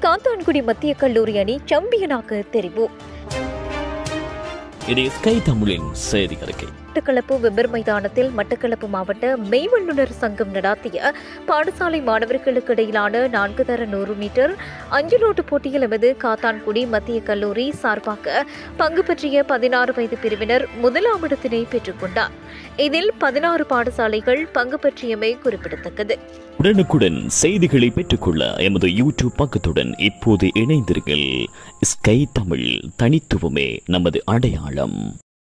காத்தான்குடி மத்திய கல்லூரி அணி சாம்பியனாக தெரிவு இது ஸ்கை தமிழின் செய்தி அறிக்கை மட்டக்களப்பு வெப்பர் மைதானத்தில் மட்டக்களப்பு மாவட்ட மெய்வல்லுநர் சங்கம் நடாத்திய பாடசாலை மாணவர்களுக்கு இடையிலான நான்கு தர நூறு மீட்டர் அஞ்சலோட்டு போட்டியில் எமது காத்தான்குடி மத்திய கல்லூரி சார்பாக பங்கு பற்றிய பதினாறு வயது பிரிவினர் முதலாம் இடத்தினை பெற்றுக்கொண்டார் இதில் பதினாறு பாடசாலைகள் பங்கு பற்றியமை குறிப்பிடத்தக்கது உடனுக்குடன் செய்திகளை பெற்றுக்கொள்ள எமது யூடியூப் பக்கத்துடன் இப்போது இணைந்திருங்கள் ஸ்கை தமிழ் தனித்துவமே நமது அடையாளம்